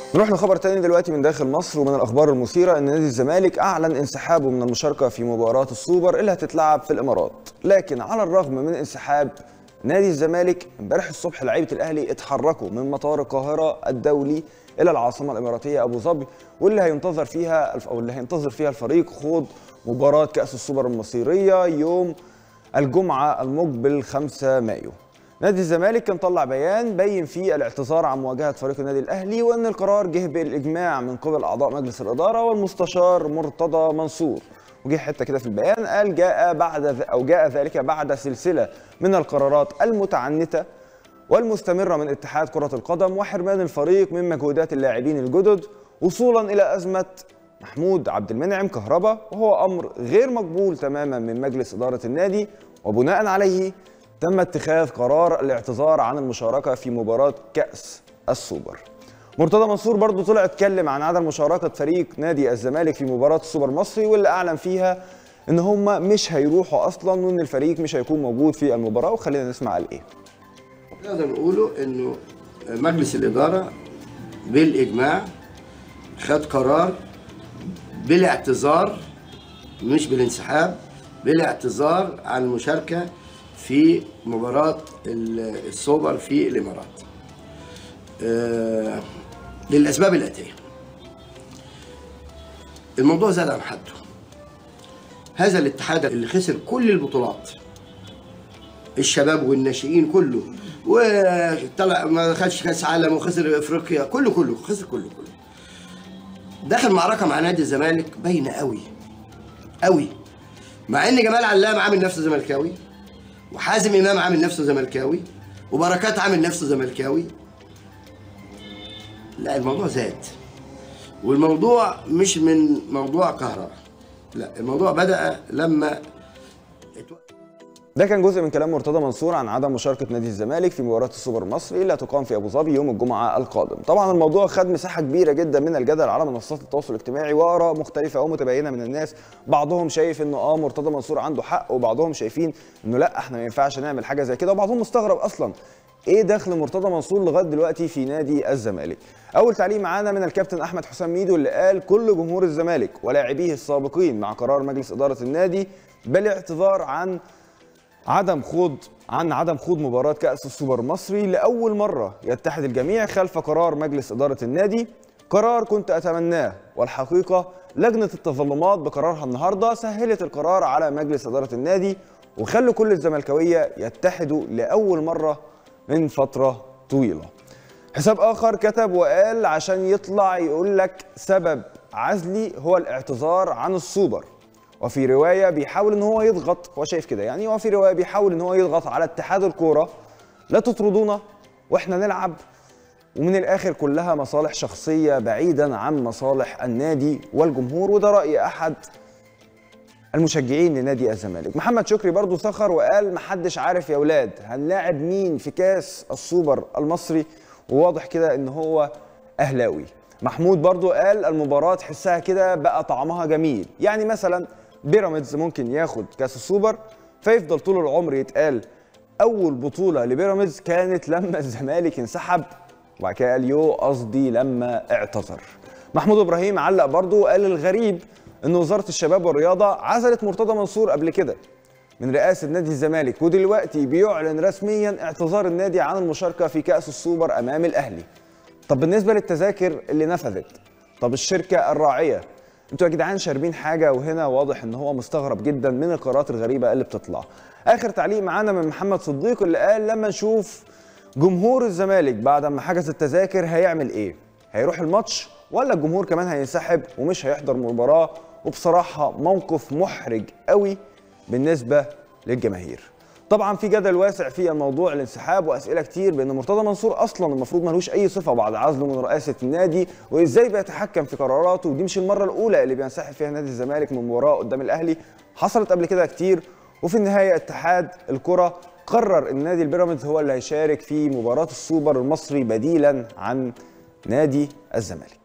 نروح لخبر تاني دلوقتي من داخل مصر ومن الاخبار المثيره ان نادي الزمالك اعلن انسحابه من المشاركه في مباراه السوبر اللي هتتلعب في الامارات لكن على الرغم من انسحاب نادي الزمالك امبارح الصبح لعيبه الاهلي اتحركوا من مطار القاهره الدولي الى العاصمه الاماراتيه ابو ظبي واللي هينتظر فيها او اللي هينتظر فيها الفريق خوض مباراه كاس السوبر المصيريه يوم الجمعه المقبل 5 مايو نادي الزمالك كان طلع بيان بين فيه الاعتذار عن مواجهه فريق النادي الاهلي وان القرار جه بالاجماع من قبل اعضاء مجلس الاداره والمستشار مرتضى منصور وجه حته كده في البيان قال جاء بعد او جاء ذلك بعد سلسله من القرارات المتعنته والمستمره من اتحاد كره القدم وحرمان الفريق من مجهودات اللاعبين الجدد وصولا الى ازمه محمود عبد المنعم كهربا وهو امر غير مقبول تماما من مجلس اداره النادي وبناء عليه تم اتخاذ قرار الاعتذار عن المشاركة في مباراة كأس السوبر مرتضى منصور برضو طلع اتكلم عن عدم مشاركة فريق نادي الزمالك في مباراة السوبر المصري واللي أعلن فيها إن هم مش هيروحوا أصلا وإن الفريق مش هيكون موجود في المباراة وخلينا نسمع قال إيه نقدر نقوله إنه مجلس الإدارة بالإجماع خد قرار بالاعتذار مش بالانسحاب بالاعتذار عن المشاركة في مباراة السوبر في الإمارات آه للأسباب الآتية الموضوع زاد عن حده هذا الاتحاد اللي خسر كل البطولات الشباب والناشئين كله وطلع ما دخلش كاس عالم وخسر افريقيا كله كله خسر كله كله دخل معركه مع نادي الزمالك باينه قوي قوي مع ان جمال علام عامل نفسه زملكاوي وحازم امام عامل نفسه زملكاوي وبركات عامل نفسه زملكاوي لا الموضوع زاد والموضوع مش من موضوع كهرباء لا الموضوع بدا لما ده كان جزء من كلام مرتضى منصور عن عدم مشاركه نادي الزمالك في مباراه السوبر المصري اللي هتقام في ابو ظبي يوم الجمعه القادم. طبعا الموضوع خد مساحه كبيره جدا من الجدل على منصات التواصل الاجتماعي واراء مختلفه او متباينه من الناس، بعضهم شايف انه اه مرتضى منصور عنده حق وبعضهم شايفين انه لا احنا ما ينفعش نعمل حاجه زي كده وبعضهم مستغرب اصلا ايه دخل مرتضى منصور لغايه دلوقتي في نادي الزمالك اول تعليق معانا من الكابتن احمد حسام ميدو اللي قال كل جمهور الزمالك ولاعبيه السابقين مع قرار مجلس اداره النادي بالاعتذار عن عدم خوض عن عدم خوض مباراة كأس السوبر المصري لأول مرة يتحد الجميع خلف قرار مجلس إدارة النادي قرار كنت أتمناه والحقيقة لجنة التظلمات بقرارها النهاردة سهلت القرار على مجلس إدارة النادي وخلوا كل الزملكاوية يتحدوا لأول مرة من فترة طويلة حساب آخر كتب وقال عشان يطلع يقول لك سبب عزلي هو الاعتذار عن السوبر وفي روايه بيحاول ان هو يضغط هو شايف كده يعني وفي روايه بيحاول ان هو يضغط على اتحاد الكوره لا تطردونا واحنا نلعب ومن الاخر كلها مصالح شخصيه بعيدا عن مصالح النادي والجمهور وده راي احد المشجعين لنادي الزمالك محمد شكري برضو سخر وقال محدش عارف يا ولاد هنلاعب مين في كاس السوبر المصري وواضح كده ان هو اهلاوي محمود برضو قال المباراة تحسها كده بقى طعمها جميل يعني مثلا بيراميدز ممكن ياخد كاس السوبر فيفضل طول العمر يتقال اول بطوله لبيراميدز كانت لما الزمالك انسحب وبعد كده قال يو قصدي لما اعتذر محمود ابراهيم علق برضه قال الغريب ان وزاره الشباب والرياضه عزلت مرتضى منصور قبل كده من رئاسه نادي الزمالك ودلوقتي بيعلن رسميا اعتذار النادي عن المشاركه في كاس السوبر امام الاهلي طب بالنسبه للتذاكر اللي نفذت طب الشركه الراعيه انتوا يا جدعان شاربين حاجه وهنا واضح ان هو مستغرب جدا من القرارات الغريبه اللي بتطلع اخر تعليق معانا من محمد صديق اللي قال لما نشوف جمهور الزمالك بعد ما حجز التذاكر هيعمل ايه هيروح الماتش ولا الجمهور كمان هينسحب ومش هيحضر المباراه وبصراحه موقف محرج قوي بالنسبه للجماهير طبعا في جدل واسع في الموضوع الانسحاب واسئله كتير بان مرتضى منصور اصلا المفروض ملوش اي صفه بعد عزله من رئاسه النادي وازاي بيتحكم في قراراته ودي مش المره الاولى اللي بينسحب فيها نادي الزمالك من مباراه قدام الاهلي حصلت قبل كده كتير وفي النهايه اتحاد الكره قرر ان نادي البيراميدز هو اللي هيشارك في مباراه السوبر المصري بديلا عن نادي الزمالك